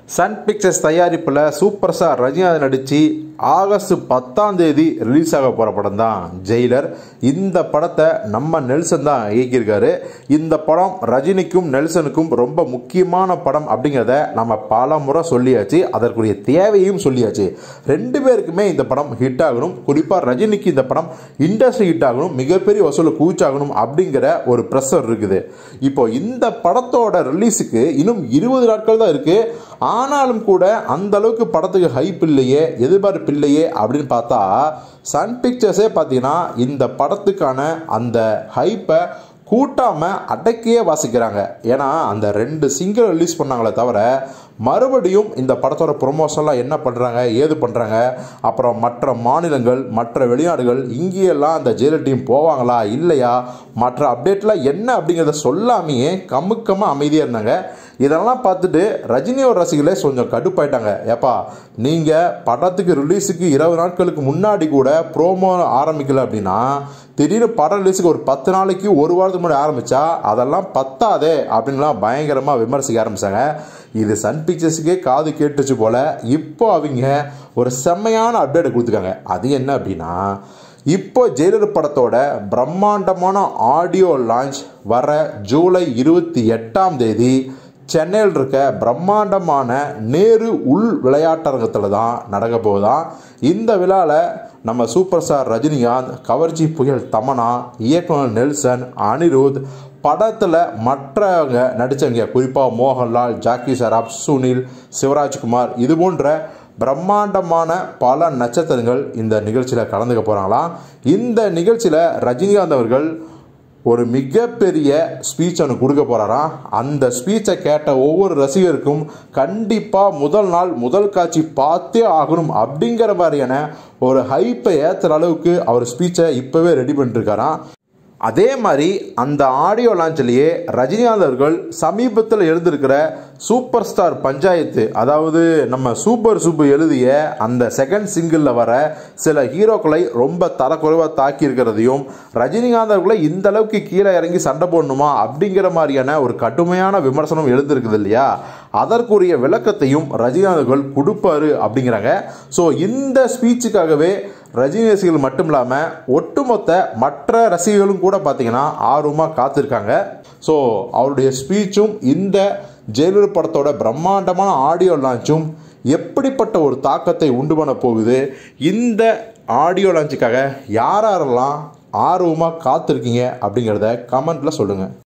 Sun Pictures தயாரிப்பில் super star Rajinikanth நடித்து August பத்தாம் தேதி ரிலீஸ் ஆக போகிற படம் தான் ஜெயிலர் இந்த படத்தை நம்ம நெல்சன் தான் இயக்கியிருக்காரு இந்த படம் ரஜினிக்கும் நெல்சனுக்கும் ரொம்ப முக்கியமான படம் அப்படிங்கிறத நம்ம பல முறை சொல்லியாச்சு அதற்குரிய தேவையும் சொல்லியாச்சு ரெண்டு பேருக்குமே இந்த படம் ஹிட் ஆகணும் குறிப்பாக ரஜினிக்கு இந்த படம் இண்டஸ்ட்ரி ஹிட் ஆகணும் மிகப்பெரிய வசூலை கூச்சாகணும் அப்படிங்கிற ஒரு ப்ரெஷர் இருக்குது இப்போ இந்த படத்தோட ரிலீஸுக்கு இன்னும் இருபது நாட்கள் தான் இருக்குது ஆனாலும் கூட அந்த அளவுக்கு படத்துக்கு ஹைப் இல்லையே எதிர்பார்ப்பு இல்லையே அப்படின்னு பார்த்தா சன் பிக்சர்ஸே பார்த்தீங்கன்னா இந்த படத்துக்கான அந்த ஹைப்பை கூட்டாமல் அடக்கியே வாசிக்கிறாங்க ஏன்னா அந்த ரெண்டு சிங்கிள் ரிலீஸ் பண்ணாங்களே தவிர மறுபடியும் இந்த படத்தோட ப்ரொமோஷன்லாம் என்ன பண்ணுறாங்க ஏது பண்ணுறாங்க அப்புறம் மற்ற மாநிலங்கள் மற்ற வெளிநாடுகள் இங்கேயெல்லாம் அந்த ஜெயிலர் டீம் போவாங்களா இல்லையா மற்ற அப்டேட்லாம் என்ன அப்படிங்கிறத சொல்லாமையே கமுக்கமாக அமைதியாக இருந்தாங்க இதெல்லாம் பார்த்துட்டு ரஜினியோட ரசிகர்களே கொஞ்சம் கடுப்பாயிட்டாங்க ஏப்பா நீங்கள் படத்துக்கு ரிலீஸுக்கு இருபது நாட்களுக்கு முன்னாடி கூட ப்ரோமோ ஆரம்பிக்கல அப்படின்னா திடீர்னு படம் ரிலீஸுக்கு ஒரு பத்து நாளைக்கு ஒரு வாரத்துக்கு முன்னாடி ஆரம்பித்தா அதெல்லாம் பத்தாதே அப்படின்லாம் பயங்கரமாக விமர்சிக்க ஆரம்பித்தாங்க இது சன் பிக்சர்ஸுக்கே காது கேட்டுச்சு போல் இப்போ அவங்க ஒரு செம்மையான அப்டேட் கொடுத்துருக்காங்க அது என்ன அப்படின்னா இப்போ ஜெயிலர் படத்தோட பிரம்மாண்டமான ஆடியோ லான்ச் வர ஜூலை இருபத்தி எட்டாம் தேதி சென்னையில் இருக்க பிரம்மாண்டமான நேரு உள் விளையாட்டரங்கத்தில் தான் நடக்க போகுதான் இந்த விழாவில் நம்ம சூப்பர் ஸ்டார் ரஜினிகாந்த் கவர்ச்சி புயல் தமனா இயக்குனர் நெல்சன் அனிருத் படத்தில் மற்றவங்க நடித்தவங்க குறிப்பாக மோகன்லால் ஜாக்கி சராப் சுனில் சிவராஜ்குமார் இது போன்ற பிரம்மாண்டமான பல நட்சத்திரங்கள் இந்த நிகழ்ச்சியில் கலந்துக்க போகிறாங்களாம் இந்த நிகழ்ச்சியில் ரஜினிகாந்த் அவர்கள் ஒரு மிகப்பெரிய ஸ்பீச் ஒன்று கொடுக்க போகிறாராம் அந்த ஸ்பீச்சை கேட்ட ஒவ்வொரு ரசிகருக்கும் கண்டிப்பாக முதல் நாள் முதல் காட்சி பார்த்தே ஆகணும் அப்படிங்கிற மாதிரியான ஒரு ஹைப்பை ஏற்றுற அளவுக்கு அவர் ஸ்பீச்சை இப்போவே ரெடி பண்ணிட்டுருக்காராம் அதே மாதிரி அந்த ஆடியோ லான்ச்லேயே ரஜினிகாந்த் அவர்கள் சமீபத்தில் எழுந்திருக்கிற சூப்பர் ஸ்டார் பஞ்சாயத்து அதாவது நம்ம சூப்பர் சூப்பு எழுதிய அந்த செகண்ட் சிங்கிளில் வர சில ஹீரோக்களை ரொம்ப தரக்குறைவாக தாக்கி இருக்கிறதையும் ரஜினிகாந்த் அவர்களை இந்த அளவுக்கு கீழே இறங்கி சண்டை போடணுமா அப்படிங்கிற மாதிரியான ஒரு கடுமையான விமர்சனம் எழுந்திருக்குது இல்லையா அதற்குரிய விளக்கத்தையும் ரஜினிகாந்த் அவர்கள் கொடுப்பாரு அப்படிங்கிறாங்க ஸோ இந்த ஸ்பீச்சுக்காகவே ரஜினி ரசிகர்கள் மட்டும் இல்லாமல் ஒட்டுமொத்த மற்ற ரசிகர்களும் கூட பார்த்தீங்கன்னா ஆர்வமாக காத்திருக்காங்க ஸோ அவருடைய ஸ்பீச்சும் இந்த ஜெயலலிதா படத்தோட பிரம்மாண்டமான ஆடியோ லான்ச்சும் எப்படிப்பட்ட ஒரு தாக்கத்தை உண்டு பண்ண போகுது இந்த ஆடியோ லான்ச்சுக்காக யாரெல்லாம் ஆர்வமாக காத்திருக்கீங்க அப்படிங்கிறத கமெண்ட்டில் சொல்லுங்கள்